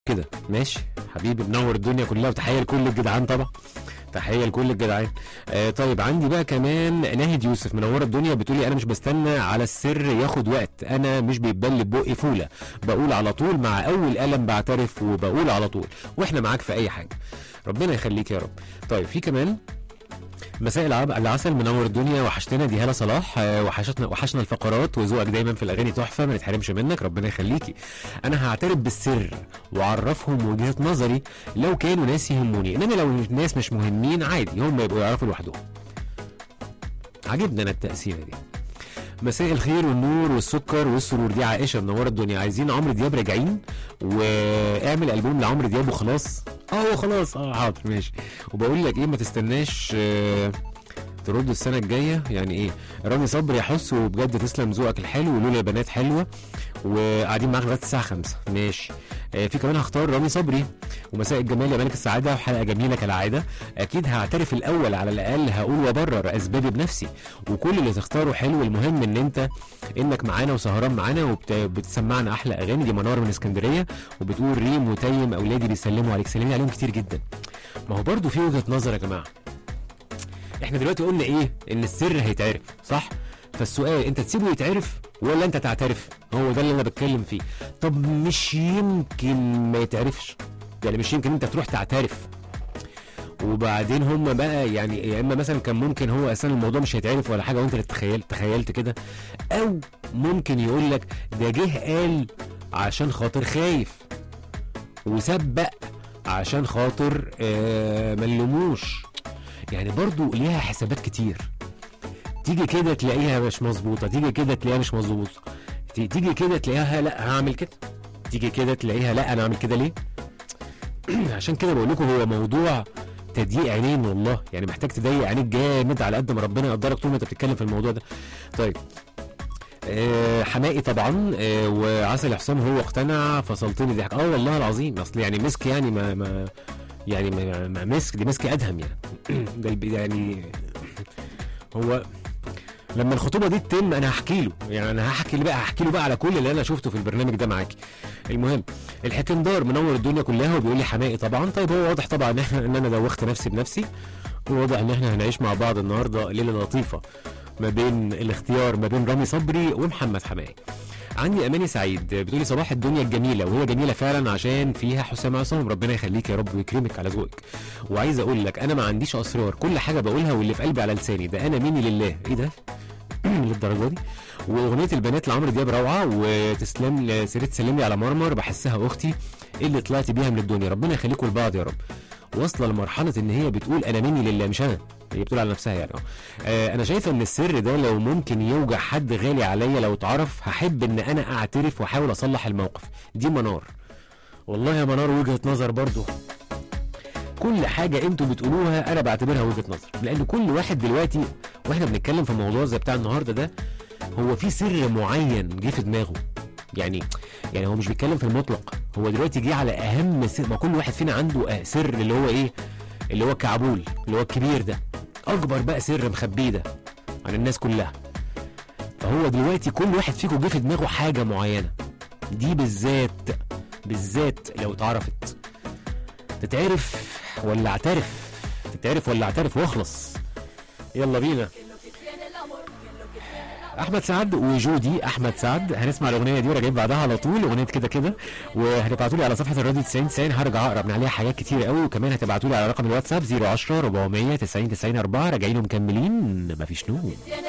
كده ماشي حبيبي منور الدنيا كلها وتحيه لكل الجدعان طبعا تحيه لكل الجدعان آه طيب عندي بقى كمان ناهد يوسف منوره الدنيا بتقولي انا مش بستنى على السر ياخد وقت انا مش بيتبل بقي فوله بقول على طول مع اول قلم بعترف وبقول على طول واحنا معاك في اي حاجه ربنا يخليك يا رب طيب في كمان مساء العب العسل منور الدنيا وحشتنا دي هاله صلاح آه، وحشتنا وحشنا الفقرات وذوقك دايما في الاغاني تحفه ما نتحرمش منك ربنا يخليكي انا هعترف بالسر واعرفهم وجهه نظري لو كانوا ناس يهموني انما لو الناس مش مهمين عادي هم يبقوا يعرفوا لوحدهم عجبنا انا التقسيمه دي مساء الخير والنور والسكر والسرور دي عائشه منوره الدنيا عايزين عمرو دياب راجعين واعمل البوم لعمرو دياب وخلاص اه خلاص اه حاضر ماشي وبقول لك ايه ما تستناش آه ترد السنه الجايه يعني ايه رامي صبري يحس وبجد تسلم ذوقك الحلو ولولا يا بنات حلوه وقاعدين معاك لغايه الساعه 5 ماشي آه في كمان هختار رامي صبري ومساء الجمال يا ملك السعاده وحلقه جميله كالعاده اكيد هعترف الاول على الاقل هقول وابرر اسبابي بنفسي وكل اللي تختاره حلو المهم ان انت انك معانا وسهران معانا وبتسمعنا احلى اغاني دي منار من اسكندريه وبتقول ريم وتيم اولادي بيسلموا عليك سلمي عليهم كتير جدا ما هو برضو في وجهه نظر يا جماعه احنا دلوقتي قلنا ايه ان السر هيتعرف صح فالسؤال انت تسيبه يتعرف ولا انت تعترف هو ده اللي انا بتكلم فيه طب مش يمكن ما يتعرفش يعني مش يمكن انت تروح تعترف وبعدين هم بقى يعني يا اما مثلا كان ممكن هو اساسا الموضوع مش هيتعرف ولا حاجه وانت اللي تخيلت تخيلت كده او ممكن يقول لك ده جه قال عشان خاطر خايف وسبق عشان خاطر آه ملموش يعني برضو ليها حسابات كتير تيجي كده تلاقيها مش مظبوطه تيجي كده تلاقيها مش مظبوطه ت- تيجي كده تلاقيها لا هعمل كده تيجي كده تلاقيها لا انا اعمل كده ليه عشان كده بقول لكم هو موضوع تضييق عينين والله يعني محتاج تضيق عينيك جامد على قد ما ربنا يقدرك طول ما انت بتتكلم في الموضوع ده طيب آه حمائي طبعا آه وعسل حسام هو اقتنع فصلتني ضحك اه والله العظيم اصل يعني مسك يعني ما ما يعني ما, ما مسك دي مسك ادهم يعني ده الب- يعني هو لما الخطوبه دي تتم انا هحكي له يعني انا هحكي له بقى هحكي له بقى على كل اللي انا شفته في البرنامج ده معاكي المهم الحكندار منور الدنيا كلها وبيقول لي حمائي طبعا طيب هو واضح طبعا ان احنا ان انا دوخت نفسي بنفسي وواضح ان احنا هنعيش مع بعض النهارده ليله لطيفه ما بين الاختيار ما بين رامي صبري ومحمد حمائي عندي اماني سعيد بتقولي صباح الدنيا الجميله وهي جميله فعلا عشان فيها حسام عصام ربنا يخليك يا رب ويكرمك على ذوقك وعايز اقول لك انا ما عنديش اسرار كل حاجه بقولها واللي في قلبي على لساني ده انا مني لله ايه ده للدرجه دي واغنيه البنات لعمرو دياب روعه وتسلم سيرة تسلم لي على مرمر بحسها اختي اللي طلعت بيها من الدنيا ربنا يخليكم لبعض يا رب واصله لمرحله ان هي بتقول انا مني لله مش انا هي بتقول على نفسها يعني اه آه، انا شايفه ان السر ده لو ممكن يوجع حد غالي عليا لو اتعرف هحب ان انا اعترف واحاول اصلح الموقف دي منار والله يا منار وجهه نظر برضو كل حاجه انتوا بتقولوها انا بعتبرها وجهه نظر لان كل واحد دلوقتي واحنا بنتكلم في موضوع زي بتاع النهارده ده هو في سر معين جه في دماغه يعني يعني هو مش بيتكلم في المطلق هو دلوقتي جه على اهم سر ما كل واحد فينا عنده آه سر اللي هو ايه اللي هو الكعبول اللي هو الكبير ده اكبر بقى سر مخبيه ده عن الناس كلها فهو دلوقتي كل واحد فيكم جه في دماغه حاجه معينه دي بالذات بالذات لو اتعرفت تتعرف ولا اعترف تتعرف ولا اعترف واخلص يلا بينا احمد سعد وجودي احمد سعد هنسمع الاغنيه دي وراجعين بعدها على طول اغنيه كده كده وهتبعتوا لي على صفحه الراديو 90 90 هرجع اقرا من عليها حاجات كتير قوي وكمان هتبعتوا لي على رقم الواتساب 010 400 90 90 4 راجعين ومكملين مفيش نوم